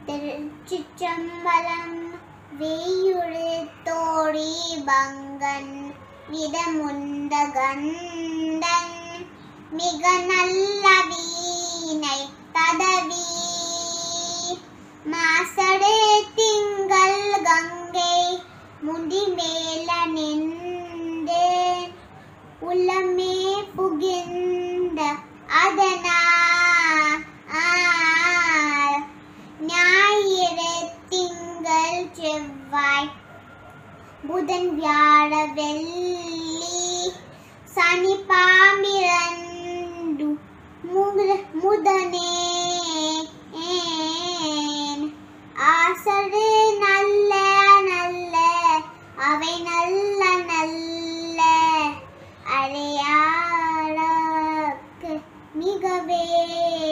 திருச்சிற்றம்பலம் வெய்யுறு தோழி பங்கன் விதமுந்த கந்தன் மிக நல்ல வீணை ததவி மாசடு திங்கள் கங்கை முடிமேல நின்று உள்ளமே புகிந்த அதனால் ஞாயிறு திங்கள் செவ்வாய் புதன் வியாழ வெள்ளி சனி பாம்பிரண்டு முக- முதனே ஆசடு நல்ல நல்ல அவை நல்ல நல்ல அடையாளக்கு மிகவே